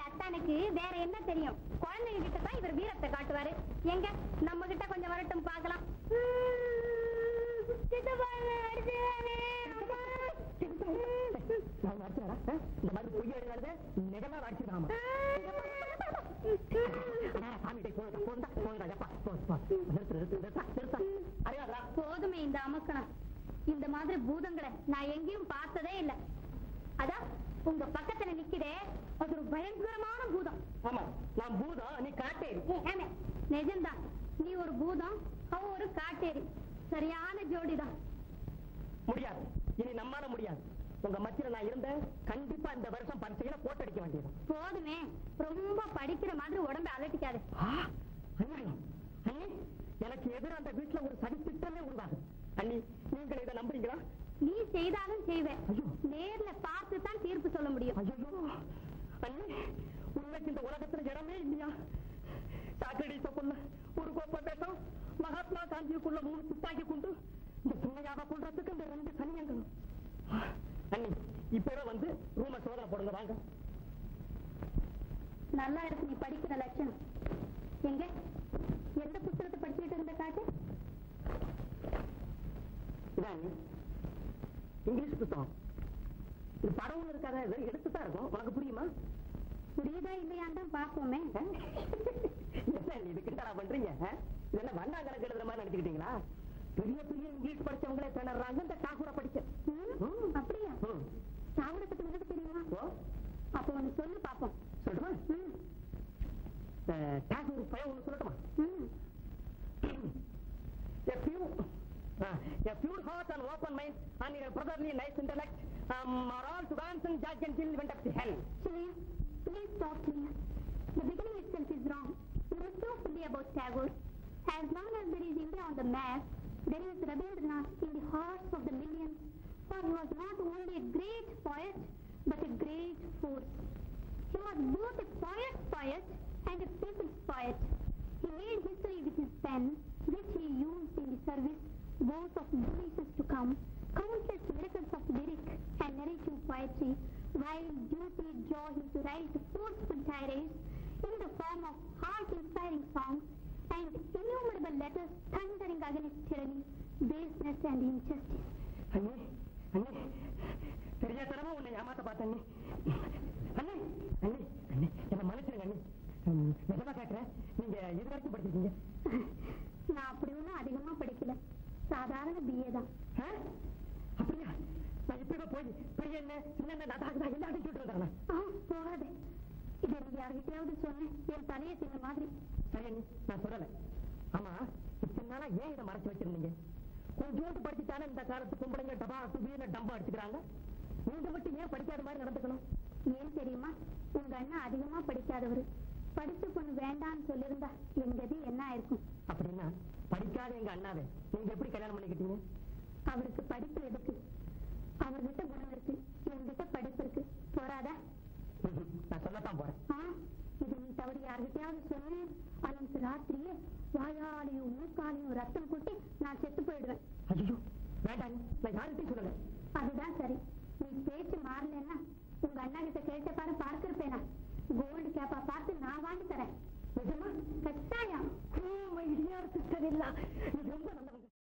அத்தானுக்கு வேற என்ன தெரியும் குழந்தைங்க கிட்ட தான் இவர் வீரத்தை காட்டுவாரு எங்க நம்ம கிட்ட கொஞ்சம் வரட்டும் பார்க்கலாம் சித்தப்பா, என்னை அடிச்சிடாதே, அம்மா. நான் அடிச்சேனா இந்த மாதிரி பொய்ய எழுதாது நிஜமா அடிச்சுதாமா சாமி போதா போந்தா போந்தா எப்பா போ போ நிறுத்து நிறுத்து நிறுத்தா நிறுத்தா அறியாதா போதுமே இந்த அமக்கணம் இந்த மாதிரி பூதங்களை நான் எங்கேயும் பார்த்ததே இல்ல அதான் உங்க பக்கத்துல நிக்குதே அது ஒரு பயங்கரமான பூதம் ஆமா நான் பூதம் நீ காட்டேரி ஏமே நிஜம்தான் நீ ஒரு பூதம் அவ ஒரு காட்டேரி சரியான ஜோடிதான் முடியாது இனி நம்மால முடியாது உங்க மத்தியில நான் இருந்தேன் கண்டிப்பா இந்த வருஷம் பரீட்சையில போட்டடிக்க வேண்டியது போதுமே ரொம்ப படிக்கிற மாதிரி உடம்ப அலட்டிக்காது அநியாயம் அண்ணி எனக்கு எதிர அந்த வீட்டுல ஒரு சதி திட்டமே உருவாகும் அண்ணி நீங்கள் இதை நம்புறீங்களா நீ செய்தாலும் செய்வேன் ஐயோ. நேர்ல பார்த்து தான் தீர்ப்பு சொல்ல முடியும் ஐயோ அண்ணி உண்மைக்கு இந்த உலகத்துல இடமே இல்லையா சாக்கடிசக்குள்ள ஒரு கோப்ப பேசம் மகாத்மா காந்திக்குள்ள மூணு துப்பாக்கி கொண்டு இந்த சின்னையாவை கொள்றதுக்கு இந்த ரெண்டு சனியங்களும் அண்ணி இப்பவே வந்து ரூம சோதனை போடுங்க வாங்க நல்லா இருக்கு நீ படிக்கிற லட்சணம் எங்க எந்த புத்தகத்தை படிச்சுட்டு இருந்த காட்டு இதான் அண்ணி. இங்கிலீஷ் புத்தகம் இது படம் இருக்காத வெறும் எடுத்து தான் இருக்கும் உனக்கு புரியுமா புரியுதா இல்லையான்னு தான் பார்ப்போமே என்ன நீ இது கிண்டலா பண்றீங்க ஆ? இதெல்லாம் வண்ணா கணக்கு எழுதுற மாதிரி நினைச்சுக்கிட்டீங்களா பெரிய பெரிய இங்கிலீஷ் படிச்சவங்களே திணறாங்க இந்த டாகூரா படிச்ச ம், அப்படியா ம். சாவட பத்தி உனக்கு தெரியுமா ஓ அப்ப ஒண்ணு சொல்லு பாப்போம் சொல்லட்டுமா ம், அஹ், டாகூர் பயம் ஒண்ணு சொல்லட்டுமா ம். A few, uh, a pure heart and open mind and a brotherly nice intellect um, are all to dance and judge until went up to hell. Chiliya, please stop Chiliya. The beginning itself is wrong. You were so silly about Tagore. As long as there is India on the map, there is Rabindranath in the hearts of the millions. For he was not only a great poet, but a great force. He was both a poet's poet and a people's poet. He made history with his pen, which he used in the service both of generations to come, countless miracles of lyric and narrative poetry, while duty drove him to write forceful tirades in the form of heart-inspiring songs and innumerable letters thundering against tyranny, baseness and injustice. அண்ணே அண்ணே தெரியாதனமா உன்னை ஏமாத்த பார்த்தேன் அண்ணே அண்ணே அண்ணே என்ன மன்னிச்சிருங்க அண்ணே ம், நிஜமா கேட்கிறேன் நீங்க இது வரைக்கும் படிச்சிருக்கீங்க நான் அப்படி ஒன்றும் அதிகமா படிக்கல சாதாரண பிஏ தான் ஆ? அப்படியா நான் இப்பவே போய் பெரிய என்ன சின்ன என்ன நடாக்குதா எல்லாத்தையும் சொல்லிட்டு வந்துடுறேன் ஆ, போகாதே இதை நீங்க யார்கிட்டயாவது சொன்னேன் என் தலையை தின்ன மாதிரி சரி அண்ணி நான் சொல்லல ஆமா இத்தனை நாளா ஏன் இதை மறைச்சு வச்சிருந்தீங்க கொஞ்சோண்டு படிச்சுட்டானே இந்த காலத்து கும்பளைங்க டபா துபீன டம்பா அடிச்சுக்கிறாங்க நீங்க மட்டும் ஏன் படிக்காத மாதிரி நடந்துக்கணும் ஏன் தெரியுமா உங்க அண்ணா அதிகமா படிக்காதவரு படிச்ச பொண்ணு வேண்டாம்னு சொல்லியிருந்தா எங்கது என்ன ஆயிருக்கும் அப்படின்னா படிக்காத எங்க அண்ணாவே நீங்க எப்படி கல்யாணம் பண்ணிக்கிட்டீங்க அவருக்கு படிப்பு எதுக்கு அவர்கிட்ட குணம் இருக்கு என்கிட்ட படிப்பு இருக்கு போறாதா ம்ஹும். நான் சொல்லத்தான் போறேன் ஆ, இது நீ தவறு யார்கிட்டயாவது சொன்னேன் அன்னைக்கு ராத்திரியே வாயாலையும் மூக்காலையும் ரத்தம் கொட்டி நான் செத்து போயிடுவேன் ஐயோ வேண்டாம் நான் யார்கிட்டயும் சொல்லல அதுதான் சரி நீ பேச்சு மாறலன்னா உங்க அண்ணா கிட்ட கேட்ட பாரு பார்த்திருப்பேனா கோல்டு கேப்பா பார்த்து நான் வாங்கி தரேன் நிஜமா கட்டாயம் ஓ மை டியர் சிஸ்டர் இல்ல நீ ரொம்ப நல்லவங்க